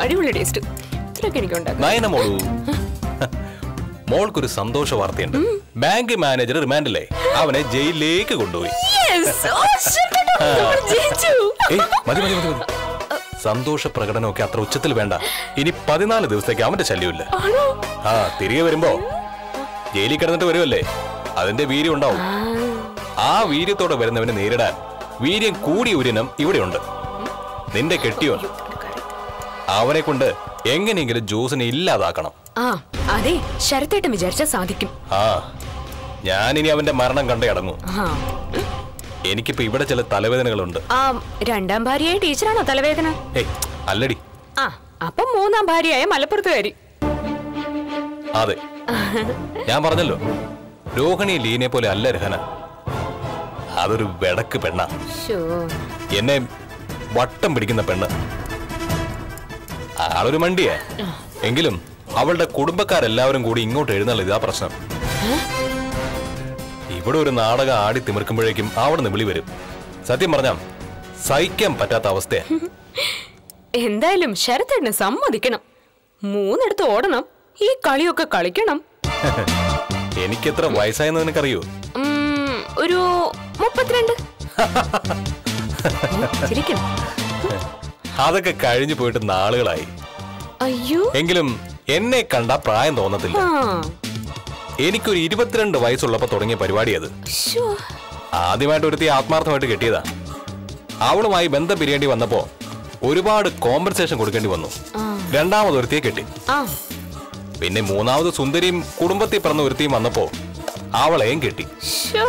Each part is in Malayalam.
അടിപൊളി ടേസ്റ്റ് ഇത്രയൊക്കെ എനിക്ക് ഉണ്ടാക്കാം നയന മോളു മോൾക്കൊരു സന്തോഷ വാർത്തയുണ്ട് ബാങ്ക് മാനേജർ റിമാൻഡിലെ അവനെ ജയിലിലേക്ക് കൊണ്ടുപോയി Yes! Oh, shit, നമ്മൾ ജയിച്ചു. ഏയ് മതി മതി മതി മതി സന്തോഷ പ്രകടനമൊക്കെ അത്ര ഉച്ചത്തിൽ വേണ്ട ഇനി പതിനാല് ദിവസത്തേക്ക് അവന്റെ ശല്യമില്ല ആണോ? ആ തിരികെ വരുമ്പോ ജയിലിൽ കിടന്നിട്ട് വരുമല്ലേ അതിന്റെ വീര്യം ഉണ്ടാവും ആ വീര്യത്തോടെ വരുന്നവനെ നേരിടാൻ വീര്യം കൂടിയ ഒരിനം ഇവിടെയുണ്ട് നിന്റെ കെട്ടിയോൻ അവനെ കൊണ്ട് എങ്ങനെയെങ്കിലും ജോസിനെ ഇല്ലാതാക്കണം ആ അതെ ശരത്തേട്ടൻ വിചാരിച്ചാ സാധിക്കും ആ ഞാനിനി അവന്റെ മരണം കണ്ടേ അടങ്ങൂ ആ എനിക്കിപ്പോ ഇവിടെ ചില തലവേദനകളുണ്ട് ആ രണ്ടാം ഭാര്യയായ ടീച്ചറാണോ തലവേദന ഏയ് അല്ലടി ആ അപ്പം മൂന്നാം ഭാര്യയായ മലപ്പുറത്തുകാരി അതെ ഞാൻ പറഞ്ഞല്ലോ രോഹിണി ലീനെ പോലെ അല്ല രഹന അതൊരു വെടക്ക് പെണ്ണ ശോ. എന്നെ വട്ടം പിടിക്കുന്ന പെണ്ണ് ആളൊരു മണ്ടിയാ എങ്കിലും അവളുടെ കുടുംബക്കാരെല്ലാവരും കൂടി ഇങ്ങോട്ട് എഴുന്നള്ള ഇതാ പ്രശ്നം ഇവിടെ ഒരു നാടകം ആടി തിമിർക്കുമ്പോഴേക്കും അവിടെ നിന്ന് വിളി വരും സത്യം പറഞ്ഞാ സഹിക്കാൻ പറ്റാത്ത അവസ്ഥയാ എന്തായാലും ശരത്തേട്ടന് സമ്മതിക്കണം മൂന്നിടത്ത് ഓടണം ഈ കളിയൊക്കെ കളിക്കണം എനിക്കെത്ര വയസ്സായെന്ന് നിനക്കറിയോ ഉം, ഒരു മുപ്പത്തിരണ്ട് ചിരിക്കണം അതൊക്കെ കഴിഞ്ഞു പോയിട്ട് നാളുകളായി അയ്യോ എങ്കിലും എന്നെ കണ്ട പ്രായം തോന്നത്തില്ല ആ എനിക്കൊരു ഇരുപത്തിരണ്ട് വയസ്സുള്ളപ്പോ തുടങ്ങിയ പരിപാടി അത് ശ്ശോ. ആദ്യമായിട്ട് ഒരുത്തി ആത്മാർത്ഥമായിട്ട് കെട്ടിയതാ അവളുമായി ബന്ധം പിരിയേണ്ടി വന്നപ്പോ ഒരുപാട് കോമ്പൻസേഷൻ കൊടുക്കേണ്ടി വന്നു രണ്ടാമത് ഒരുത്തിയെ കെട്ടി ആ പിന്നെ മൂന്നാമത് സുന്ദരിയും കുടുംബത്തിൽ പിറന്ന ഒരുത്തിയും വന്നപ്പോ അവളെയും കെട്ടി ശ്ശോ.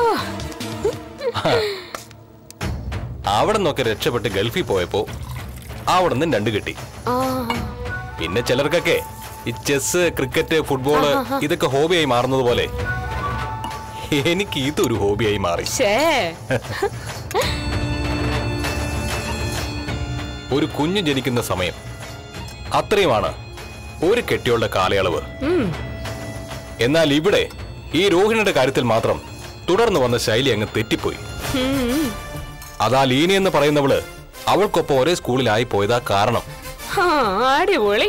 അവിടെ നിന്നൊക്കെ രക്ഷപ്പെട്ട് ഗൾഫിൽ പോയപ്പോ അവിടെ നിന്ന് രണ്ട് കെട്ടി ആ പിന്നെ ചിലർക്കൊക്കെ ഈ ചെസ് ക്രിക്കറ്റ് ഫുട്ബോള് ഇതൊക്കെ ഹോബിയായി മാറുന്നത് പോലെ എനിക്ക് ഇതൊരു ഹോബിയായി മാറി ഷേ ഒരു കുഞ്ഞ് ജനിക്കുന്ന സമയം അത്രയുമാണ് ഒരു കെട്ടിയോളുടെ കാലയളവ് എന്നാൽ ഇവിടെ ഈ രോഹിണിയുടെ കാര്യത്തിൽ മാത്രം തുടർന്ന് വന്ന ശൈലി അങ്ങ് തെറ്റിപ്പോയി അതാ ലീനി എന്ന് പറയുന്നവള് അവൾക്കൊപ്പം ഒരേ സ്കൂളിലായി പോയതാ കാരണം ആ അടിപൊളി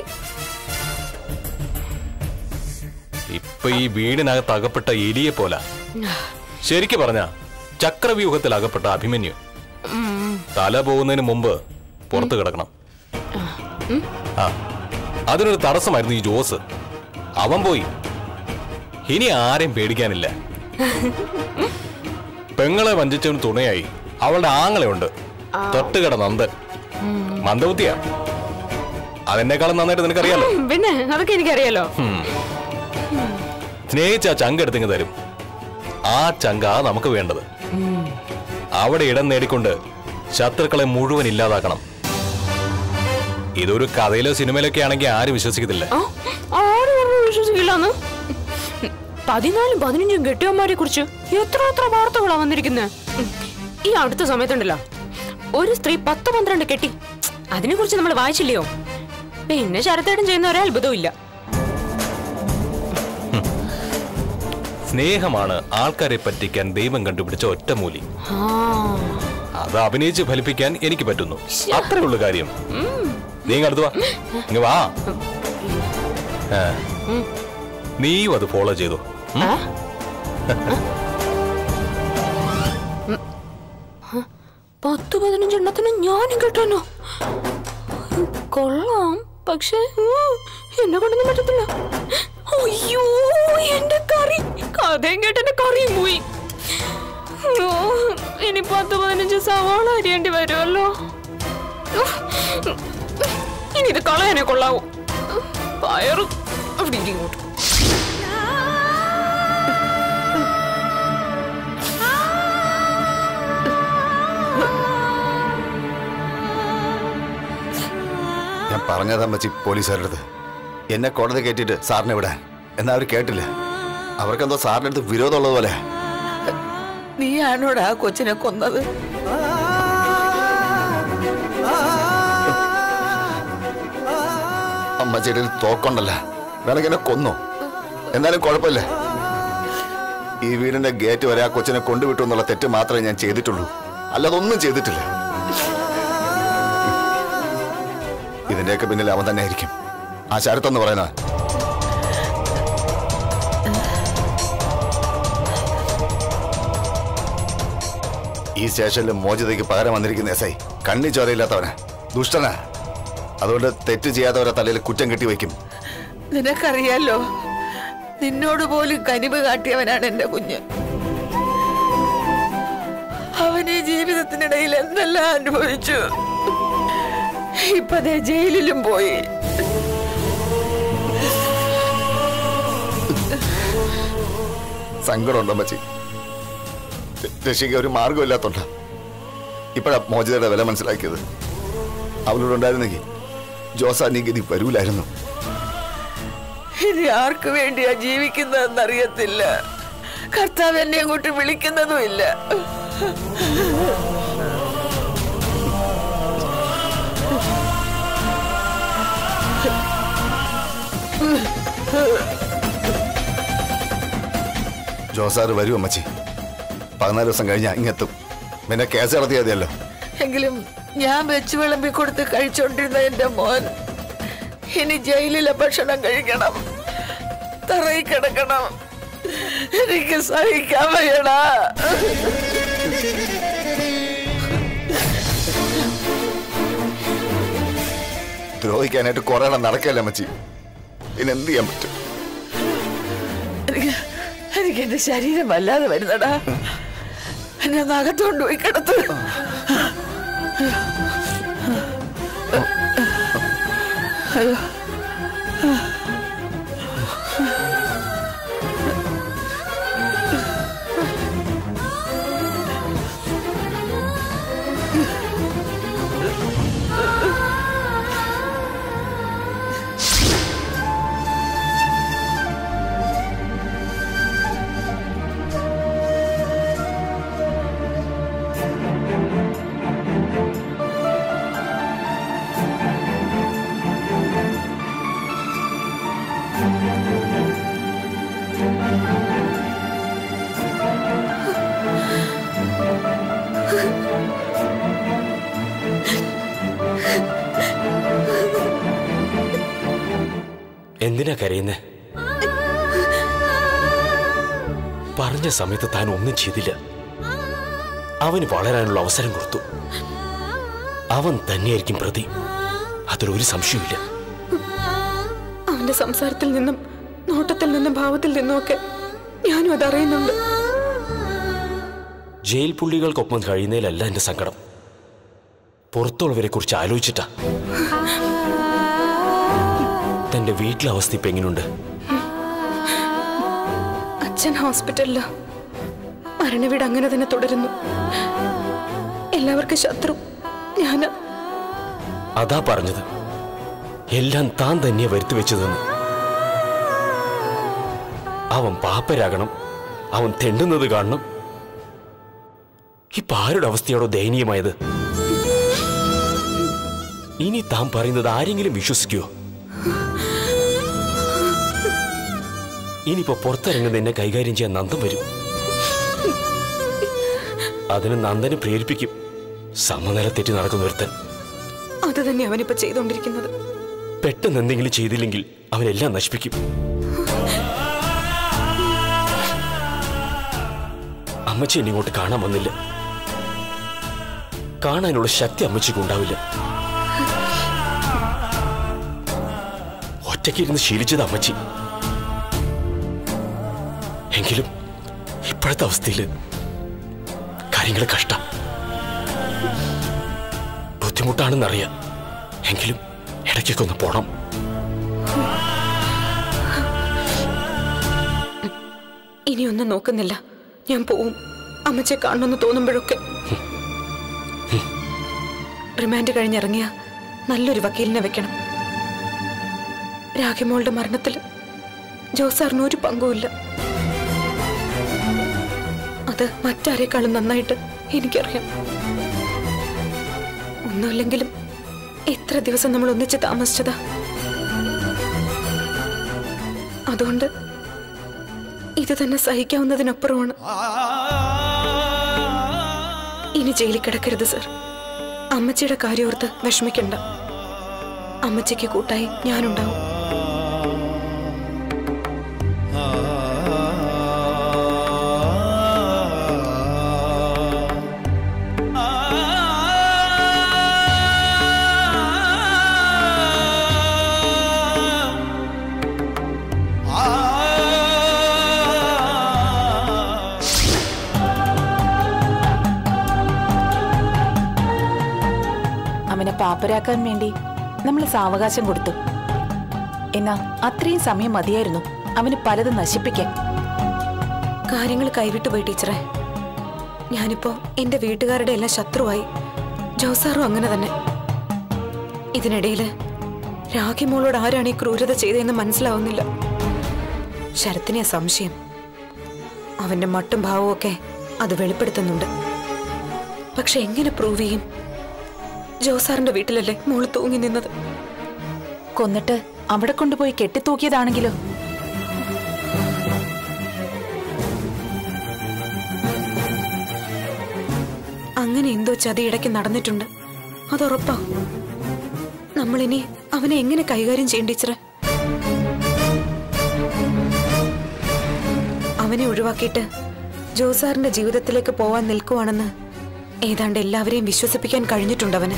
ഇപ്പൊ ഈ വീടിനകത്ത് അകപ്പെട്ട എലിയെ പോല ശരിക്കു പറഞ്ഞ ചക്രവ്യൂഹത്തിൽ അകപ്പെട്ട അഭിമന്യു തല പോകുന്നതിന് മുമ്പ് പുറത്തു കിടക്കണം ആ അതിനൊരു തടസ്സമായിരുന്നു ഈ ജോസ് അവൻ പോയി ഇനി ആരെയും പേടിക്കാനില്ല പെങ്ങളെ വഞ്ചിച്ചവന് തുണയായി അവളുടെ ആങ്ങളയുണ്ട് തൊട്ടുകട നന്ദൻ മന്ദബുദ്ധിയാ അതെന്നെക്കാളും നന്നായിട്ട് നിനക്കറിയാലോ ഉം, പിന്നെ അതൊക്കെ എനിക്കറിയാലോ സ്നേഹിച്ച ആ ചങ്ക എടുത്തിങ്ങ് തരും ആ ചങ്ക നമുക്ക് വേണ്ടത് അവിടെ ഇടം നേടിക്കൊണ്ട് ശത്രുക്കളെ മുഴുവൻ ഇല്ലാതാക്കണം ഇതൊരു കഥയിലോ സിനിമയിലൊക്കെ ആണെങ്കിൽ ആരും വിശ്വസിക്കത്തില്ല ആ, ആരും പറഞ്ഞു വിശ്വസിക്കില്ലെന്ന് പതിനാലും പതിനഞ്ചും കെട്ടിയന്മാരെ കുറിച്ച് എത്ര എത്ര വാർത്തകളാ വന്നിരിക്കുന്നത് ഈ അടുത്ത സമയത്തുണ്ടല്ലോ ഒരു സ്ത്രീ പത്ത് പന്ത്രണ്ട് കെട്ടി അതിനെ കുറിച്ച് നമ്മൾ വായിച്ചില്ലയോ പിന്നെ ശരത്തേടൻ ചെയ്യുന്ന ഒരു അത്ഭുതവും ഇല്ല സ്നേഹമാണ് ആൾക്കാരെ പറ്റിക്കാൻ ദൈവം കണ്ടുപിടിച്ച ഒറ്റമൂലി ആ, അത് അഭിനയിച്ച് ഫലിപ്പിക്കാൻ എനിക്ക് പറ്റുന്നു അത്രേ ഉള്ളു കാര്യം നീ ഇങ്ങ് അടുത്ത് വാ ഇങ്ങ് വാ ആ. നീയും അത് ഫോളോ ചെയ്തു ആ? പത്ത് പതിനഞ്ചെണ്ണത്തിന് ഞാനും കെട്ടാനോ കൊള്ളാം പക്ഷേ ഉം, എന്നെ കൊണ്ടൊന്നും പറ്റത്തില്ല അയ്യോ എന്റെ കറി കഥയും കേട്ട് എന്റെ കറിയും പോയി ഓ, ഇനി പത്ത് പതിനഞ്ച് സവാള അരിയേണ്ടി വരുമല്ലോ ഉഫ്. ഇനി ഇത് കളയാനേ കൊള്ളാവൂ പയറും അവിടെ ഇരി ഇങ്ങോട്ട് ഞാൻ പറഞ്ഞതാ മച്ചി പോലീസുകാരുടെ അടുത്ത് എന്നെ കോടതി കയറ്റിയിട്ട് സാറിനെ വിടാൻ എന്നാ അവർ കേട്ടില്ല അവർക്കെന്തോ സാറിന്റെ അടുത്ത് വിരോധമുള്ളത് പോലെ നീയാണോടാ ആ കൊച്ചിനെ കൊന്നത് അമ്മച്ചിയുടെ ഒരു തോക്കൊണ്ടല്ല വേണമെങ്കിൽ എന്നെ കൊന്നു എന്നാലും കുഴപ്പമില്ല ഈ വീടിന്റെ ഗേറ്റ് വരെ ആ കൊച്ചിനെ കൊണ്ടുവിട്ടു എന്നുള്ള തെറ്റ് മാത്രമേ ഞാൻ ചെയ്തിട്ടുള്ളൂ അല്ലാതെ ഒന്നും ചെയ്തിട്ടില്ല ഇതിന്റെയൊക്കെ പിന്നിൽ അവൻ തന്നെ ആയിരിക്കും ആ ശരത്തെന്ന് പറയുന്നത് ഈ സ്റ്റേഷനിൽ മോചിതയ്ക്ക് പകരം വന്നിരിക്കുന്ന എസ് ഐ കണ്ണി ചോരയില്ലാത്തവനാ ദുഷ്ടനാ അതുകൊണ്ട് തെറ്റ് ചെയ്യാത്തവരെ തലയിൽ കുറ്റം കെട്ടി വയ്ക്കും നിനക്കറിയാലോ നിന്നോട് പോലും കനിവ് കാട്ടിയവനാണ് എന്റെ കുഞ്ഞ് അവൻ ഈ ജീവിതത്തിനിടയിൽ എന്തെല്ലാം അനുഭവിച്ചു ഇപ്പതേ ജയിലിലും പോയി സങ്കടമുണ്ടോ മച്ചി രക്ഷിക്കാൻ ഒരു മാർഗമില്ലാത്തോണ്ട ഇപ്പോഴാ മോചിതയുടെ വില മനസ്സിലാക്കിയത് അവളോട് ഉണ്ടായിരുന്നെങ്കിൽ ജോസ നീ ഗതി വരൂലായിരുന്നു ഇനി ആർക്കു വേണ്ടിയാ ജീവിക്കുന്നതെന്നറിയത്തില്ല കർത്താവ് എന്നെ അങ്ങോട്ട് വിളിക്കുന്നതുമില്ല ജോസാറ് വരൂ അമ്മച്ചി പതിനാല് ദിവസം കഴിഞ്ഞാ ഇങ്ങെത്തും പിന്നെ കേസ് നടത്തിയാൽ മതിയല്ലോ എങ്കിലും ഞാൻ വെച്ച് വിളമ്പി കൊടുത്ത് കഴിച്ചോണ്ടിരുന്ന എന്റെ മോൻ ഇനി ജയിലിലെ ഭക്ഷണം കഴിക്കണം തറയിൽ കിടക്കണം എനിക്ക് സഹിക്കാൻ വയ്യടാ ദ്രോഹിക്കാനായിട്ട് കുറെ എണ്ണം നടക്കല്ലേ അമ്മച്ചി പിന്നെ എന്ത് ചെയ്യാൻ പറ്റും എനിക്ക് എനിക്ക് എന്റെ ശരീരം വല്ലാതെ വരുന്നടാ എന്നെ ഒന്ന് അകത്തോണ്ട് പോയി കിടത്ത് എന്തിനാ കരയുന്നേ പറഞ്ഞ സമയത്ത് താൻ ഒന്നും ചെയ്തില്ല അവന് വളരാനുള്ള അവസരം കൊടുത്തു അവൻ തന്നെയായിരിക്കും പ്രതി അതിലൊരു സംശയമില്ല അവന്റെ സംസാരത്തിൽ നിന്നും നോട്ടത്തിൽ നിന്നും ഭാവത്തിൽ നിന്നുമൊക്കെ ഞാനും അതറിയുന്നുണ്ട് ജയിൽ പുള്ളികൾക്കൊപ്പം കഴിയുന്നതിലല്ല എന്റെ സങ്കടം പുറത്തുള്ളവരെ കുറിച്ച് ആലോചിച്ചിട്ടാ തന്റെ വീട്ടിലെ അവസ്ഥ ഇപ്പൊ എങ്ങനെയുണ്ട് അച്ഛൻ ഹോസ്പിറ്റലില് മരണവീട് അങ്ങനെ തന്നെ തുടരുന്നു എല്ലാവർക്കും ശത്രു ഞാന് അതാ പറഞ്ഞത് എല്ലാം താൻ തന്നെയാ വരുത്തി വെച്ചതെന്ന് അവൻ പാപ്പരാകണം അവൻ തെണ്ടുന്നത് കാണണം ഇപ്പൊ ആരുടെ അവസ്ഥയാണോ ദയനീയമായത് ഇനി താൻ പറയുന്നത് ആരെങ്കിലും വിശ്വസിക്കുമോ ഇനിയിപ്പോ പുറത്തിറങ്ങുന്ന എന്നെ കൈകാര്യം ചെയ്യാൻ നന്ദൻ വരും അതിന് നന്ദനെ പ്രേരിപ്പിക്കും സമനില തെറ്റി നടക്കുന്ന ഒരുത്തൻ അത് തന്നെ അവനിപ്പോ ചെയ്തുകൊണ്ടിരിക്കുന്നത് പെട്ടെന്ന് എന്തെങ്കിലും ചെയ്തില്ലെങ്കിൽ അവനെല്ലാം നശിപ്പിക്കും അമ്മച്ചി എന്നെ ഇങ്ങോട്ട് കാണാൻ വന്നില്ല കാണാനുള്ള ശക്തി അമ്മച്ചിക്ക് ഉണ്ടാവില്ല ഒറ്റയ്ക്കിരുന്ന് ശീലിച്ചത് അമ്മച്ചി എങ്കിലും ഇപ്പോഴത്തെ അവസ്ഥയിൽ കാര്യങ്ങൾ കഷ്ടം ബുദ്ധിമുട്ടാണെന്നറിയാം എങ്കിലും ഇടയ്ക്കൊക്കെ ഒന്ന് പോണം ഇനിയൊന്നും നോക്കുന്നില്ല ഞാൻ പോവും അമ്മച്ചെ കാണണമെന്ന് തോന്നുമ്പോഴൊക്കെ റിമാൻഡ് കഴിഞ്ഞിറങ്ങിയ നല്ലൊരു വക്കീലിനെ വെക്കണം രാഖിമോളുടെ മരണത്തിൽ ജോസാറിന് ഒരു പങ്കുമില്ല അത് മറ്റാരേക്കാളും നന്നായിട്ട് എനിക്കറിയാം ഒന്നുമില്ലെങ്കിലും എത്ര ദിവസം നമ്മൾ ഒന്നിച്ച് താമസിച്ചതാ അതുകൊണ്ട് ഇത് തന്നെ സഹിക്കാവുന്നതിനപ്പുറമാണ് ഇനി ജയിലിൽ കിടക്കരുത് സർ അമ്മച്ചിയുടെ കാര്യോർത്ത് വിഷമിക്കണ്ട അമ്മച്ചിക്ക് കൂട്ടായി ഞാനുണ്ടാവും അവനെ പാപ്പരാക്കാൻ വേണ്ടി നമ്മൾ സാവകാശം കൊടുത്തു എന്നാ അത്രയും സമയം മതിയായിരുന്നു അവന് പലതും നശിപ്പിക്കാൻ കാര്യങ്ങൾ കൈവിട്ടു പോയി ടീച്ചറെ ഞാനിപ്പോ എന്റെ വീട്ടുകാരുടെ എല്ലാം ശത്രുവായി ജോസാറും അങ്ങനെ തന്നെ ഇതിനിടയില് രാഖി മോളോട് ആരാണ് ഈ ക്രൂരത ചെയ്തതെന്ന് മനസ്സിലാവുന്നില്ല ശരത്തിനെ സംശയം അവന്റെ മട്ടും ഭാവവും ഒക്കെ അത് വെളിപ്പെടുത്തുന്നുണ്ട് പക്ഷെ എങ്ങനെ പ്രൂവ് ചെയ്യും ജോസാറിന്റെ വീട്ടിലല്ലേ മോള് തൂങ്ങി നിന്നത് കൊന്നിട്ട് അവിടെ കൊണ്ടുപോയി കെട്ടിത്തൂക്കിയതാണെങ്കിലോ അങ്ങനെ എന്തോ ചതി ഇടയ്ക്ക് നടന്നിട്ടുണ്ട് അതുറപ്പാ നമ്മളിനി അവനെ എങ്ങനെ കൈകാര്യം ചെയ്യും ടീച്ചറെ അവനെ ഒഴിവാക്കിയിട്ട് ജോസാറിന്റെ ജീവിതത്തിലേക്ക് പോവാൻ നിൽക്കുവാണെന്ന് ഏതാണ്ട് എല്ലാവരെയും വിശ്വസിപ്പിക്കാൻ കഴിഞ്ഞിട്ടുണ്ട് അവന്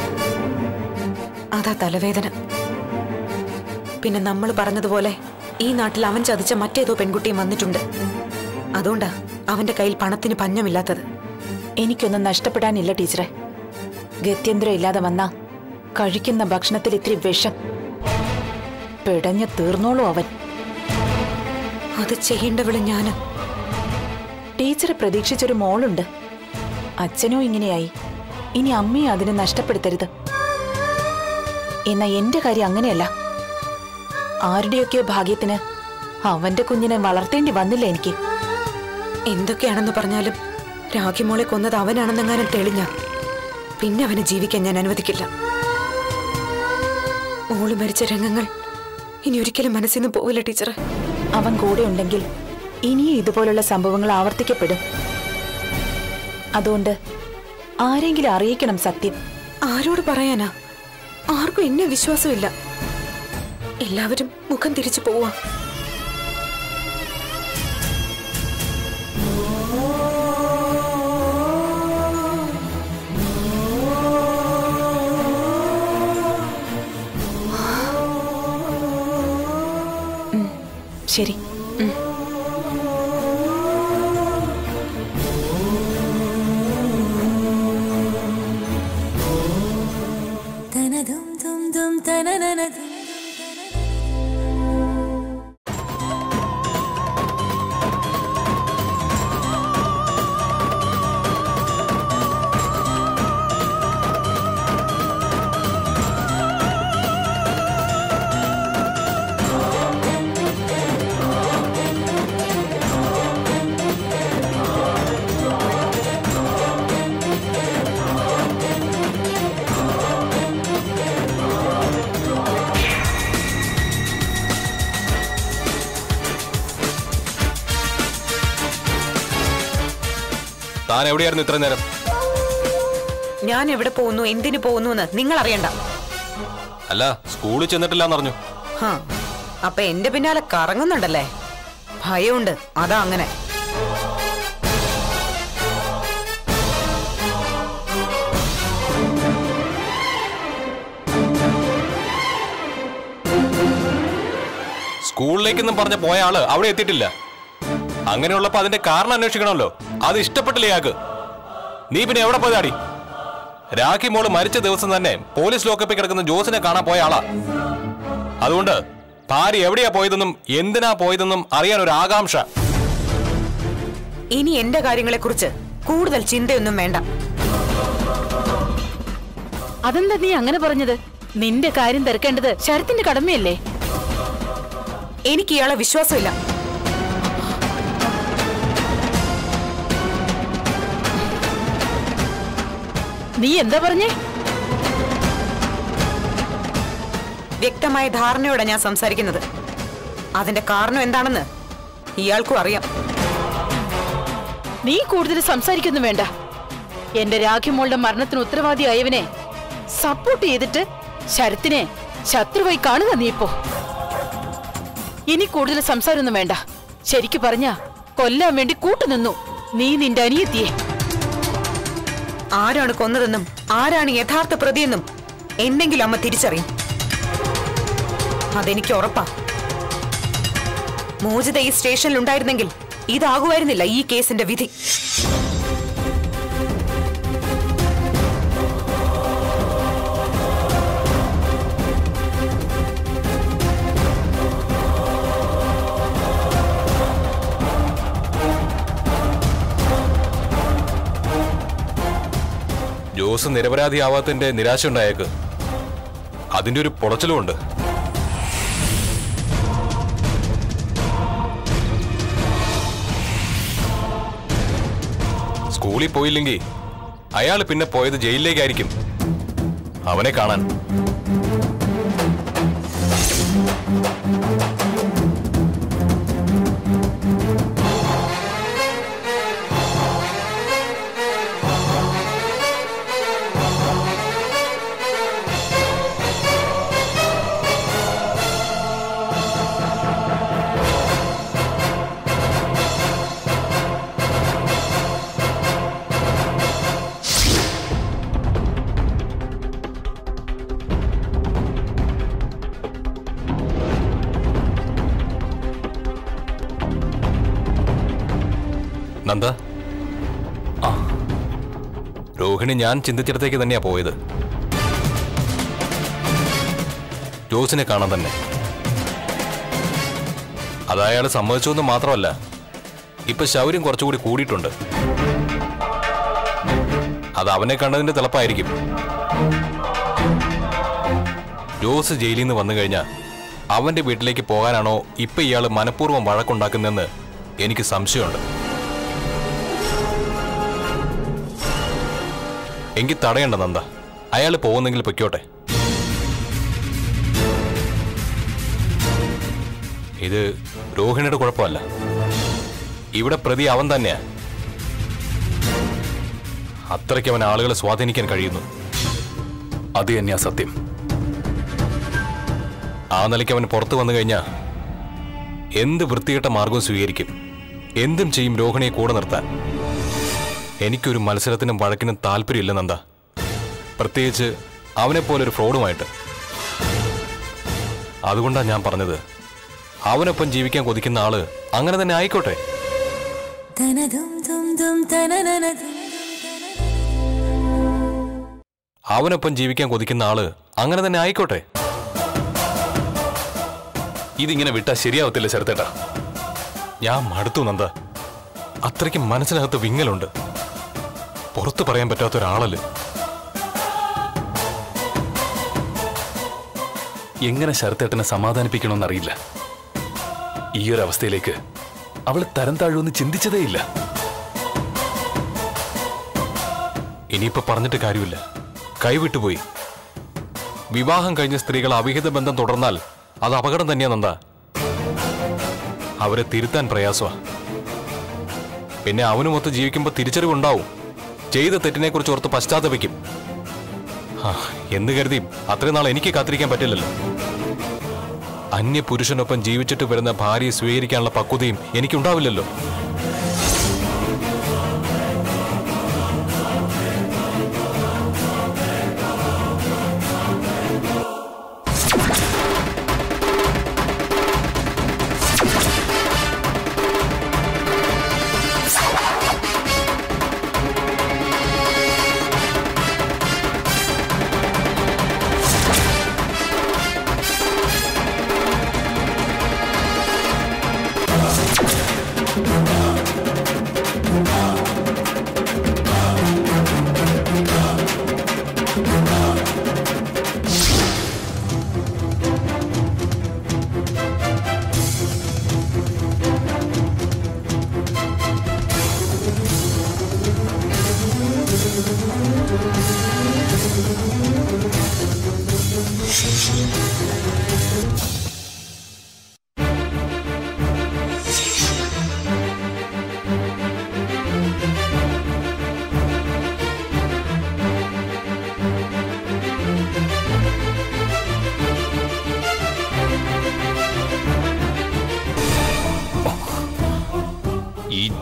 അതാ തലവേദന പിന്നെ നമ്മൾ പറഞ്ഞതുപോലെ ഈ നാട്ടിൽ അവൻ ചതിച്ച മറ്റേതോ പെൺകുട്ടിയും വന്നിട്ടുണ്ട് അതുകൊണ്ടാ അവന്റെ കയ്യിൽ പണത്തിന് പഞ്ഞമില്ലാത്തത് എനിക്കൊന്നും നഷ്ടപ്പെടാനില്ല ടീച്ചറെ ഗത്യന്തരം ഇല്ലാതെ വന്ന കഴിക്കുന്ന ഭക്ഷണത്തിൽ ഇത്തിരി വിഷം പിടഞ്ഞു തീർന്നോളൂ അവൻ അത് ചെയ്യേണ്ടവള് ഞാന് ടീച്ചറെ പ്രതീക്ഷിച്ചൊരു മോളുണ്ട് അച്ഛനോ ഇങ്ങനെയായി ഇനി അമ്മയെ അതിനെ നഷ്ടപ്പെടുത്തരുത് എന്നാ എന്റെ കാര്യം അങ്ങനെയല്ല ആരുടെയൊക്കെയോ ഭാഗ്യത്തിന് അവന്റെ കുഞ്ഞിനെ വളർത്തേണ്ടി വന്നില്ല എനിക്ക് എന്തൊക്കെയാണെന്ന് പറഞ്ഞാലും രാഖിമോളെ കൊന്നത് അവനാണെന്നെങ്ങാനും തെളിഞ്ഞ പിന്നെ അവനെ ജീവിക്കാൻ ഞാൻ അനുവദിക്കില്ല മോള് മരിച്ച രംഗങ്ങൾ ഇനി ഒരിക്കലും മനസ്സിൽ നിന്ന് പോവില്ല ടീച്ചറെ അവൻ കൂടെ ഉണ്ടെങ്കിൽ ഇനിയും ഇതുപോലുള്ള സംഭവങ്ങൾ ആവർത്തിക്കപ്പെടും അതുകൊണ്ട് ആരെങ്കിലും അറിയിക്കണം സത്യം ആരോട് പറയാനാ ആർക്കും എന്നെ വിശ്വാസമില്ല എല്ലാവരും മുഖം തിരിച്ചു പോവാ ശരി താൻ എവിടെയായിരുന്നു ഇത്ര നേരം ഞാൻ എവിടെ പോകുന്നു എന്തിനു പോകുന്നു എന്ന് നിങ്ങൾ അറിയണ്ട അല്ല സ്കൂളിൽ ചെന്നിട്ടില്ലാന്ന് പറഞ്ഞു ഹാ അപ്പൊ എന്റെ പിന്നാലെ കറങ്ങുന്നുണ്ടല്ലേ ഭയമുണ്ട് അതാ അങ്ങനെ സ്കൂളിലേക്കെന്നും പറഞ്ഞ പോയ ആള് അവിടെ എത്തിയിട്ടില്ല അങ്ങനെയുള്ളപ്പോ അതിന്റെ കാരണം അന്വേഷിക്കണമല്ലോ അത് ഇഷ്ടപ്പെട്ടില്ല ഇയാൾക്ക് നീ പിന്നെ എവിടെ പോയതാടി രാഖി മോള് മരിച്ച ദിവസം തന്നെ പോലീസ് ലോക്കപ്പിൽ കിടക്കുന്ന ജോസിനെ കാണാൻ പോയ ആളാ അതുകൊണ്ട് ഭാര്യ എവിടെയാ പോയതെന്നും എന്തിനാ പോയതെന്നും അറിയാൻ ഒരു ആകാംക്ഷ ഇനി എന്റെ കാര്യങ്ങളെക്കുറിച്ച് കൂടുതൽ ചിന്തയൊന്നും വേണ്ട അതെന്താ നീ അങ്ങനെ പറഞ്ഞത് നിന്റെ കാര്യം തിരക്കേണ്ടത് ശരത്തിന്റെ കടമയല്ലേ എനിക്ക് ഇയാളെ വിശ്വാസമില്ല നീ എന്താ പറഞ്ഞേ വ്യക്തമായ ധാരണയോടെ ഞാൻ സംസാരിക്കുന്നത് അതിന്റെ കാരണം എന്താണെന്ന് ഇയാൾക്കും അറിയാം നീ കൂടുതൽ സംസാരിക്കൊന്നും വേണ്ട എന്റെ രാഖിമോളുടെ മരണത്തിന് ഉത്തരവാദിയായവനെ സപ്പോർട്ട് ചെയ്തിട്ട് ശരത്തിനെ ശത്രുവായി കാണുക നീ ഇപ്പോ ഇനി കൂടുതൽ സംസാരമൊന്നും വേണ്ട ശരിക്കു പറഞ്ഞ കൊല്ലാൻ വേണ്ടി കൂട്ടുനിന്നു നീ നിന്റെ അനിയത്തിയെ ആരാണ് കൊന്നതെന്നും ആരാണ് യഥാർത്ഥ പ്രതിയെന്നും എന്തെങ്കിലും അമ്മ തിരിച്ചറിയും അതെനിക്ക് ഉറപ്പാ മോചിത ഈ സ്റ്റേഷനിൽ ഉണ്ടായിരുന്നെങ്കിൽ ഇതാകുമായിരുന്നില്ല ഈ കേസിന്റെ വിധി ജോസ് നിരപരാധിയാവാത്തതിന്റെ നിരാശ ഉണ്ടായേക്ക് അതിന്റെ ഒരു പൊളച്ചിലുമുണ്ട് സ്കൂളിൽ പോയില്ലെങ്കിൽ അയാൾ പിന്നെ പോയത് ജയിലിലേക്കായിരിക്കും അവനെ കാണാൻ നന്ദ ആ രോഹിണി ഞാൻ ചിന്തിച്ചിടത്തേക്ക് തന്നെയാ പോയത് ജോസിനെ കാണാൻ തന്നെ അത് അയാൾ സമ്മതിച്ചു എന്ന് മാത്രമല്ല ഇപ്പൊ ശൗര്യം കുറച്ചുകൂടി കൂടിയിട്ടുണ്ട് അത് അവനെ കണ്ടതിന്റെ തിളപ്പായിരിക്കും ജോസ് ജയിലിൽ നിന്ന് വന്നു കഴിഞ്ഞാൽ അവന്റെ വീട്ടിലേക്ക് പോകാനാണോ ഇപ്പൊ ഇയാൾ മനഃപൂർവ്വം വഴക്കുണ്ടാക്കുന്നതെന്ന് എനിക്ക് സംശയമുണ്ട് എങ്കിൽ തടയണ്ട നന്ദ അയാൾ പോകുന്നെങ്കിൽ പൊയ്ക്കോട്ടെ ഇത് രോഹിണിയുടെ കുഴപ്പമല്ല ഇവിടെ പ്രതി അവൻ തന്നെയാ അത്രയ്ക്ക് അവൻ ആളുകളെ സ്വാധീനിക്കാൻ കഴിയുന്നു അത് തന്നെയാ സത്യം ആ നിലയ്ക്ക് അവൻ പുറത്തു വന്നു കഴിഞ്ഞാൽ എന്ത് വൃത്തികെട്ട മാർഗവും സ്വീകരിക്കും എന്തും ചെയ്യും രോഹിണിയെ കൂടെ നിർത്താൻ എനിക്കൊരു മത്സരത്തിനും വഴക്കിനും താല്പര്യമില്ല നന്ദ പ്രത്യേകിച്ച് അവനെപ്പോലെ ഒരു ഫ്രോഡുമായിട്ട് അതുകൊണ്ടാണ് ഞാൻ പറഞ്ഞത് അവനൊപ്പം ജീവിക്കാൻ കൊതിക്കുന്ന ആള് അങ്ങനെ തന്നെ ആയിക്കോട്ടെ അവനൊപ്പം ജീവിക്കാൻ കൊതിക്കുന്ന ആള് അങ്ങനെ തന്നെ ആയിക്കോട്ടെ ഇതിങ്ങനെ വിട്ടാ ശരിയാവത്തില്ല ശരത്തേട്ടാ ഞാൻ മടുത്തു നന്ദ അത്രയ്ക്ക് മനസ്സിനകത്ത് വിങ്ങലുണ്ട് പുറത്തു പറയാൻ പറ്റാത്ത ഒരാളല്ലേ എങ്ങനെ ശരത്തേട്ടനെ സമാധാനിപ്പിക്കണമെന്നറിയില്ല ഈ ഒരു അവസ്ഥയിലേക്ക് അവൾ തരം താഴുമെന്ന് ചിന്തിച്ചതേയില്ല ഇനിയിപ്പോ പറഞ്ഞിട്ട് കാര്യമില്ല കൈവിട്ടുപോയി വിവാഹം കഴിഞ്ഞ സ്ത്രീകൾ അവിഹിത ബന്ധം തുടർന്നാൽ അത് അപകടം തന്നെയാ നന്ദ അവരെ തിരുത്താൻ പ്രയാസമാ പിന്നെ അവനുമൊത്ത് ജീവിക്കുമ്പോൾ തിരിച്ചറിവുണ്ടാവും ചെയ്ത തെറ്റിനെക്കുറിച്ച് ഓർത്ത് പശ്ചാത്തപിക്കും ആ, എന്ന് കരുതി അത്രയും നാൾ എനിക്ക് കാത്തിരിക്കാൻ പറ്റില്ലല്ലോ അന്യ പുരുഷനൊപ്പം ജീവിച്ചിട്ട് വരുന്ന ഭാര്യയെ സ്വീകരിക്കാനുള്ള പക്വതയും എനിക്കുണ്ടാവില്ലല്ലോ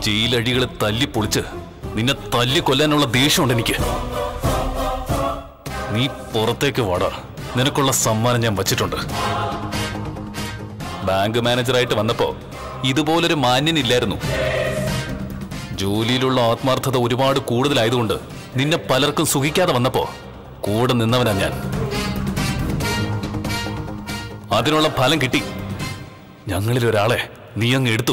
ജയിലഴികളെ തല്ലി പൊളിച്ച് നിന്നെ തല്ലി കൊല്ലാനുള്ള ദേഷ്യമുണ്ട് എനിക്ക് നീ പുറത്തേക്ക് വാടാ നിനക്കുള്ള സമ്മാനം ഞാൻ വച്ചിട്ടുണ്ട് ബാങ്ക് മാനേജറായിട്ട് വന്നപ്പോ ഇതുപോലൊരു മാന്യനില്ലായിരുന്നു ജോലിയിലുള്ള ആത്മാർത്ഥത ഒരുപാട് കൂടുതലായതുകൊണ്ട് നിന്നെ പലർക്കും സുഖിക്കാതെ വന്നപ്പോ കൂടെ നിന്നവനാ ഞാൻ അതിനുള്ള ഫലം കിട്ടി ഞങ്ങളിൽ ഒരാളെ നീ അങ്ങ് എടുത്തു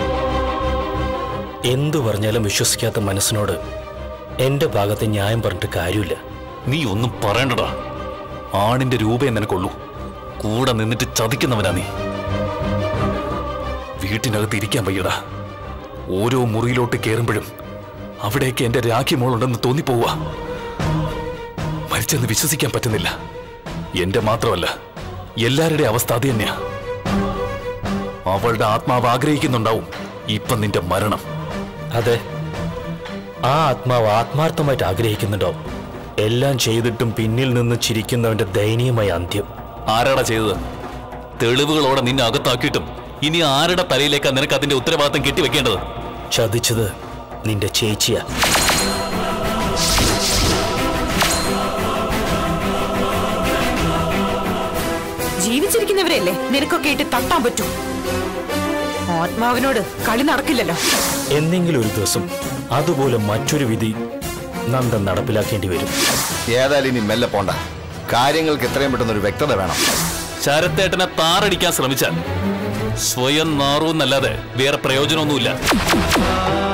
എന്തു പറഞ്ഞാലും വിശ്വസിക്കാത്ത മനസ്സിനോട് എന്റെ ഭാഗത്ത് ന്യായം പറഞ്ഞിട്ട് കാര്യമില്ല നീ ഒന്നും പറയണ്ടടാ ആണിന്റെ രൂപയെ നിനക്കുള്ളൂ കൂടെ നിന്നിട്ട് ചതിക്കുന്നവനാ നീ വീട്ടിനകത്ത് ഇരിക്കാൻ വയ്യടാ ഓരോ മുറിയിലോട്ട് കയറുമ്പോഴും അവിടേക്ക് എന്റെ രാഖി മോളുണ്ടെന്ന് തോന്നിപ്പോവുക മരിച്ചെന്ന് വിശ്വസിക്കാൻ പറ്റുന്നില്ല എന്റെ മാത്രമല്ല എല്ലാവരുടെ അവസ്ഥ അത് തന്നെയാ അവളുടെ ആത്മാവ് ആഗ്രഹിക്കുന്നുണ്ടാവും ഇപ്പൊ നിന്റെ മരണം അതെ ആ ആത്മാവ് ആത്മാർത്ഥമായിട്ട് ആഗ്രഹിക്കുന്നുണ്ടോ എല്ലാം ചെയ്തിട്ടും പിന്നിൽ നിന്ന് ചിരിക്കുന്നവന്റെ ദയനീയമായ അന്ത്യം ആരാടാ ചെയ്തത് തെളിവുകളോടെ നിന്നെ അകത്താക്കിയിട്ടും ഇനി ആരുടെ തലയിലേക്കാ നിനക്ക് അതിന്റെ ഉത്തരവാദിത്തം കെട്ടിവെക്കേണ്ടത് ചതിച്ചത് നിന്റെ ചേച്ചിയാ ജീവിച്ചിരിക്കുന്നവരല്ലേ നിനക്കൊക്കെ ഇട്ട് തട്ടാൻ പറ്റൂ ആത്മാവിനോട് കളി നടക്കില്ലല്ലോ എന്നെങ്കിലും ഒരു ദിവസം അതുപോലെ മറ്റൊരു വിധി നന്ദൻ നടപ്പിലാക്കേണ്ടി വരും ഏതായാലും ഇനി മെല്ലെ പോണ്ട കാര്യങ്ങൾക്ക് എത്രയും പെട്ടെന്ന് ഒരു വ്യക്തത വേണം ശരത്തേട്ടനെ താറടിക്കാൻ ശ്രമിച്ചാൽ സ്വയം നാറൂന്നല്ലാതെ വേറെ പ്രയോജനമൊന്നുമില്ല